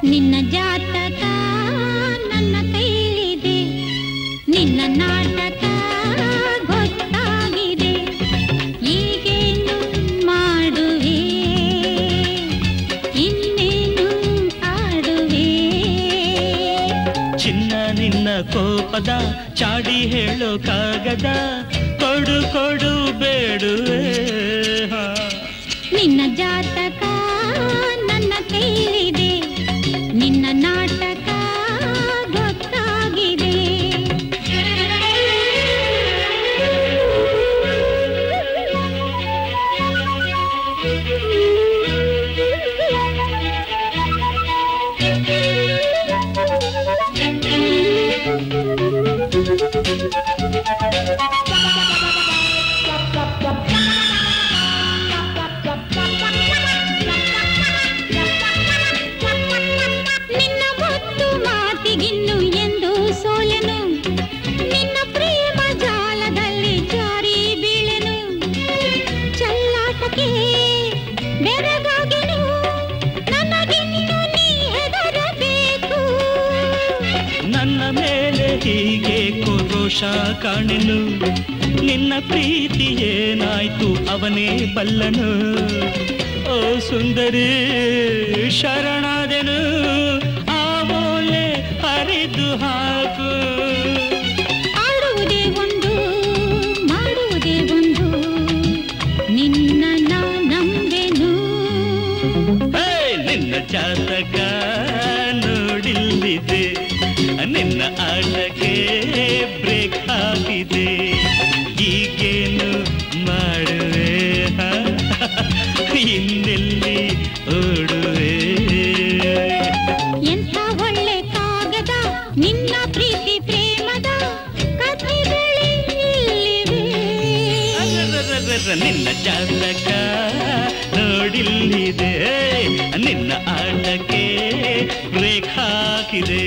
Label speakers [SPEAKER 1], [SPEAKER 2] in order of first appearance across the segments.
[SPEAKER 1] ನಿನ್ನ ಜಾತಕ ನನ್ನ ಕೈಲಿದೆ ನಿನ್ನ ನಾಟಕ ಗೊತ್ತಾಗಿದೆ ಈಗೇನು ಮಾಡುವೆ ಇನ್ನೇನು ಆಡುವೆ
[SPEAKER 2] ಚಿನ್ನ ನಿನ್ನ ಕೋಪದ ಚಾಡಿ ಹೇಳೋ ಕಾಗದ ಕೊಡು ಕೊಡು ಬೇಡುವೆ ಹಾ.
[SPEAKER 1] ನಿನ್ನ ಜಾತಕ ನನ್ನ ಕೈಲಿದೆ ನಿನ್ನ ನಾಟಕ ಗೊತ್ತಾಗಿದೆ ನಿನ್ನ ಮುತ್ತು ಮಾತಿಗಿನ್ನು ಎಂದು ಸೋಲೆನು ನಿನ್ನ ಪ್ರೇಮ ಜಾಲದಲ್ಲಿ ಜಾರಿ ಬೀಳೆನು ಚಲ್ಲಾಟಕ್ಕೆ ಬೆರಗಾಗೆನು ನನಗಿನ್ನು ನೀ ಹೆದರಬೇಕು
[SPEAKER 2] ನನ್ನ ಮೇಲೆ ಹೀಗೆ ರೋಷ ಕಾಣೆನು ನಿನ್ನ ಪ್ರೀತಿ ಏನಾಯ್ತು ಅವನೇ ಬಲ್ಲನು ಓ ಸುಂದರಿ ಶರಣಾದೆನು ಆ ಮೂಲೆ ಹರಿದು ಹಾಕು
[SPEAKER 1] ಆಡುವುದೇ ಒಂದು ಮಾಡುವುದೇ ಒಂದು ನಿನ್ನ ನಾ ನಂಬೆನು
[SPEAKER 2] ಹೇ, ನಿನ್ನ ಜಾತಕ ನೋಡಿಲ್ಲಿದೆ ನಿನ್ನ ಆಟಕ್ಕೆ ಬ್ರೇಕ್ ಹಾಕಿದೆ ಈಗೇನು ಮಾಡುವೆ ಹ? ಇನ್ನೆಲ್ಲಿ ಓಡುವೆ
[SPEAKER 1] ಎಂಥ ಒಳ್ಳೆ ಕಾಗದ ನಿನ್ನ ಪ್ರೀತಿ ಪ್ರೇಮದ ಕಥೆಗಳಿಲ್ಲಿವೆ
[SPEAKER 2] ಅರರರರರ, ನಿನ್ನ ಜಾತಕ ನೋಡಿಲ್ಲಿದೆ ನಿನ್ನ ಆಟಕ್ಕೆ ಬ್ರೇಕ್ ಹಾಕಿದೆ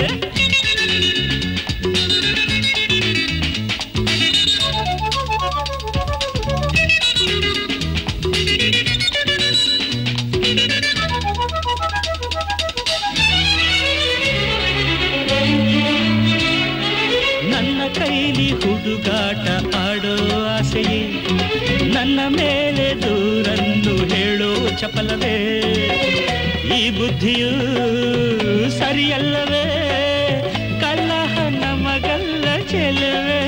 [SPEAKER 2] ನನ್ನ ಕೈಲಿ ಹುಡುಗಾಟ ಆಡೋ ಆಸೆಯೇ ನನ್ನ ಮೇಲೆ ದೂರನ್ನು ಹೇಳೋ ಚಪಲವೇ ಈ ಬುದ್ಧಿಯು ಸರಿಯಲ್ಲವೇ ಕಲ್ಲಹ ನಮಗಲ್ಲ ಚೆಲುವೆ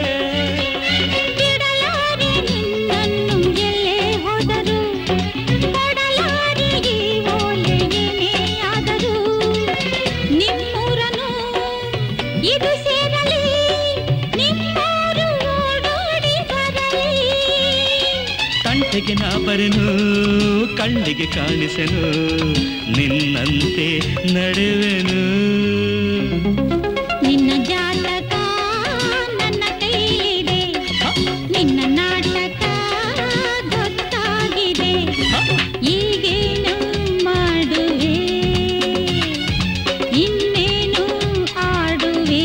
[SPEAKER 1] ಬಿಡಲಾರೆ ನಿನ್ನನ್ನು ಎಲ್ಲೇ ಹೋದರು ಕೊಡಲಾರೆ ಈ ಓಲೆ ಏನೇ ಆದರೂ ನಿಮ್ಮೂರನು ಇದು ಸೇರಲಿ ನಿಮ್ಮೂರು ಓಡೋಡಿ ಬರಲಿ
[SPEAKER 2] ತಂಟೆಗೆ ನಾ ಬರೆನು ಕಣ್ಣಿಗೆ ಕಾಣಿಸೆನು ನಿನ್ನಂತೆ ನಡೆವೆನು
[SPEAKER 1] ನಿನ್ನ ಜಾತಕ ನನ್ನ ಕೈಲಿದೆ ನಿನ್ನ ನಾಟಕ ಗೊತ್ತಾಗಿದೆ ಈಗೇನು ಮಾಡುವೆ ಇನ್ನೇನು ಆಡುವೆ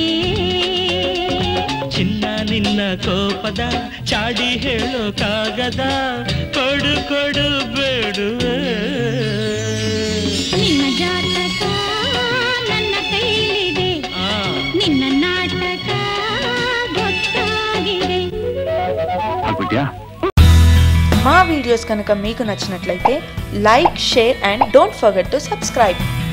[SPEAKER 2] ಚಿನ್ನ ನಿನ್ನ ಕೋಪದ ಚಾಡಿ ಹೇಳೋ ಕಾಗದ ಕೊಡು ಕೊಡು ಬೇಡುವೆ
[SPEAKER 1] ನಿನ್ನ ಜಾತಕ ನನ್ನ ಕೈಲಿದೆ
[SPEAKER 2] ಆ
[SPEAKER 1] ನಿನ್ನ ನಾಟಕ ಗೊತ್ತಾಗಿದೆ
[SPEAKER 3] ಆಗ್ಬಿಟ್ಯಾ
[SPEAKER 4] మా వీడియోస్ కనుక మీకు నచ్చినట్లయితే like share and don't forget to subscribe